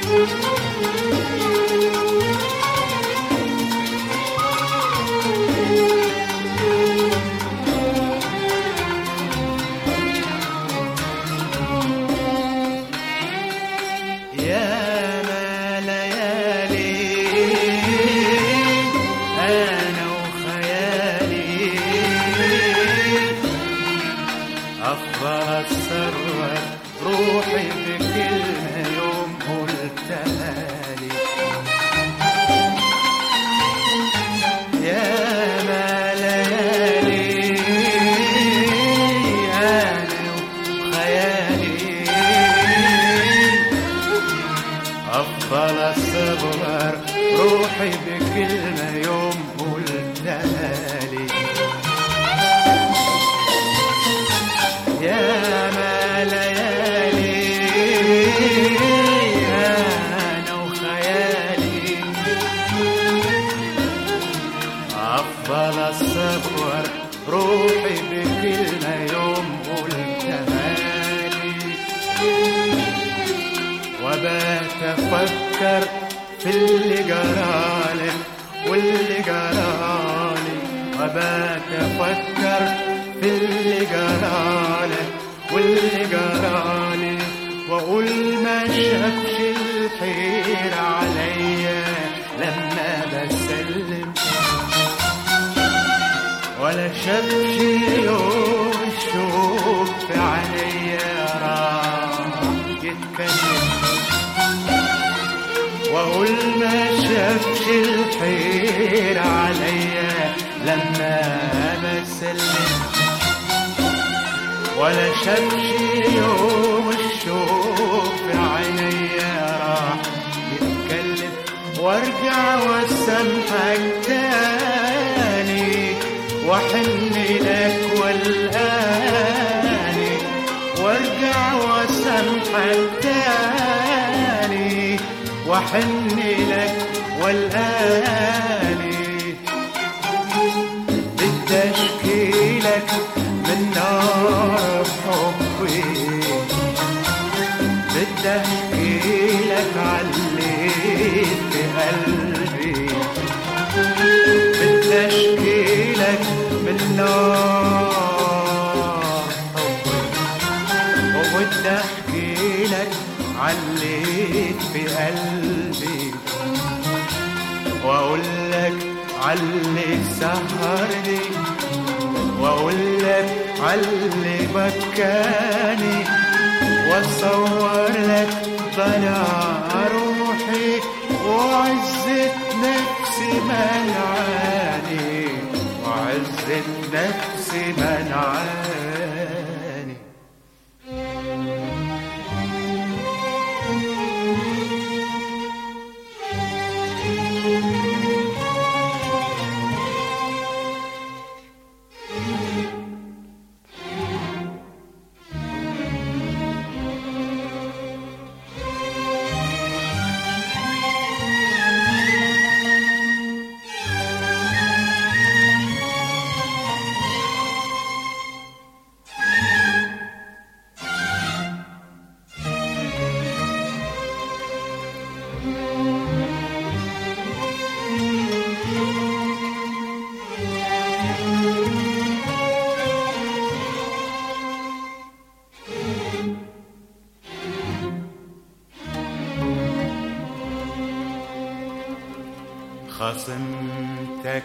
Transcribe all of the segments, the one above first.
يا ما ليالي أنا وخيالي أفضل أتصرف روحي بكلمة يوم قلتها لي يا ما ليالي أنا وخيالي أفضل الصبر روحي بكلمة يوم قلتها لي يا ما ليالي أنا وخيالي أفضل الصبر روحي بكلمة يوم قلتها لي وبات افكر في اللي جرالي واللي جرالي وبات افكر في اللي جرالي واللي جرالي واقول ما شافش الخير عليا لما بسلم ولا شافش يوم الشوق في عينيا راح يتكلم واقول ما شافش الخير عليا لما بسلم ولا شافش يوم الشوق في عينيا راح يتكلم وارجع واسامحك تاني واحن لك والاني وارجع واسامحك تاني واحن لك والاني بدي اشكيلك من نار حبي بدي احكيلك علي في قلبي بدي اشكيلك من نار حبي وبدي احكيلك عليك في قلبي واقول لك علي سهرني واقول لك علي بكاني واصور لك ضياع روحي وعزة نفسي منعاني وعزة نفسي منعاني خصمتك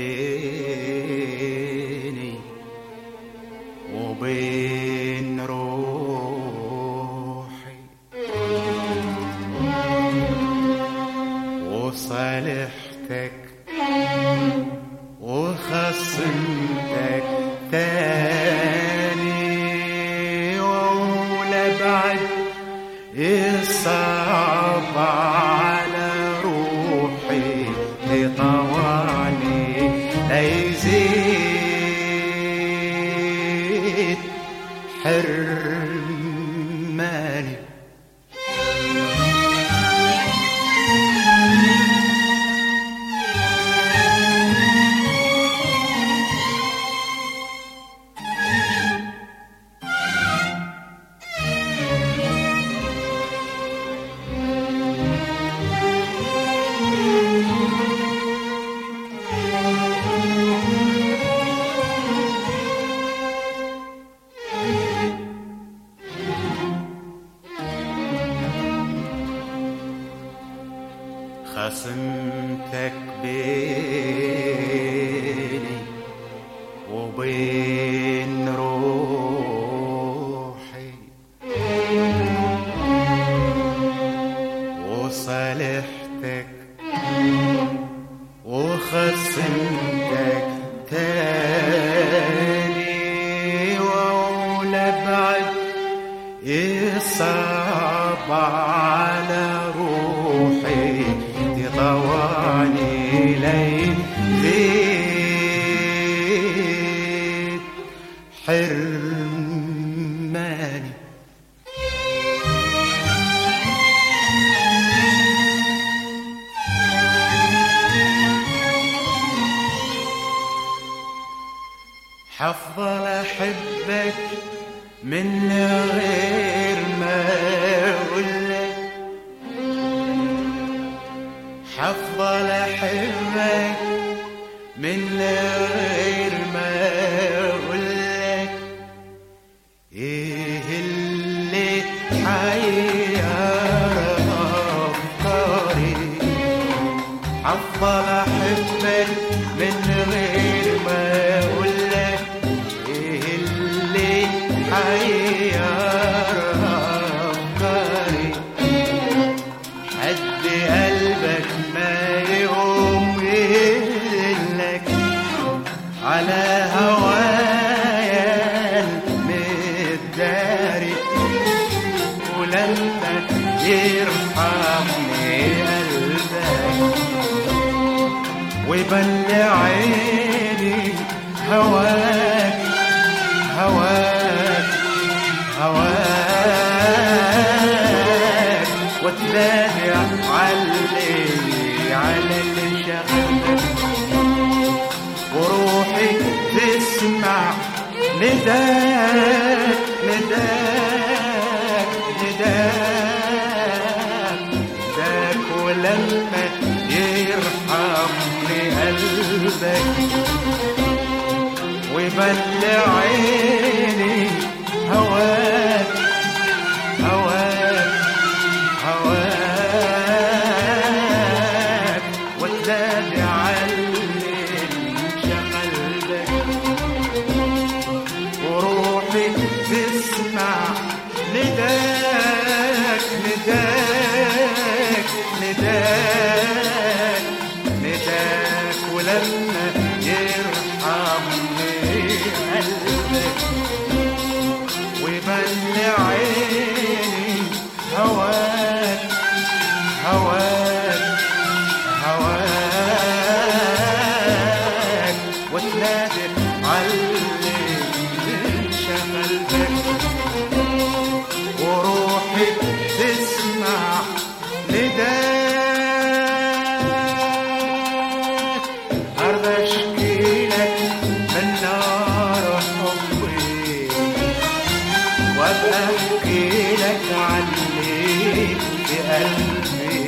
بيني وبين روحي وصالحتك وخصمتك تاني ولا بعد يصعب على روحي يطوعني ليزيد حرماني خصمتك بيني وبين روحي وصالحتك وخصمتك تاني وأولى بعد يصعب على روحي تطوعني لي زيد حرماني حفضل احبك من غير ما اقولك حفضل احبك من غير ما اقولك ايه اللي حير افكاري افضل احبك من غير ما اقولك ايه اللي حير افكاري حد قلبك ما يقوم يهلك على هوايا المداري ولما يرحمني قلبك ويبل عيني هواك هواك هواك وتلاقي علي على اللي شغلك وروحي تسمع نداك نداك نداك ذاك ولما يرحمني قلبك ويبل عيني هواك هواك هواك وتلاقي علي انشغلتك وروحي تسمع نداك نداك نداك نداك ولما يرحمني قلبك ويبل عيني هواك هواك هواك وتنادي علي شغلتك وروحي تسمع نداك أرض أشكي لك من نار حبي وابقى احكي لك عني في قلبي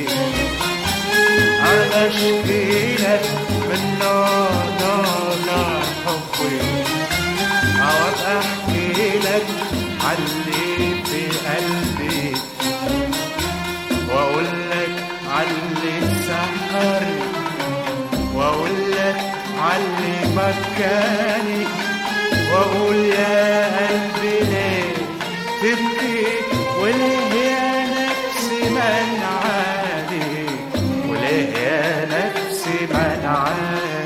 انا اشكي لك من نار نار نار حبي او ابقى احكي لك عني في قلبي واقول لك علي سحرني واقول لك علي مكاني واقول يا قلبي ليه تبكي وليه يا نفسي منعاني وليه يا نفسي منعاني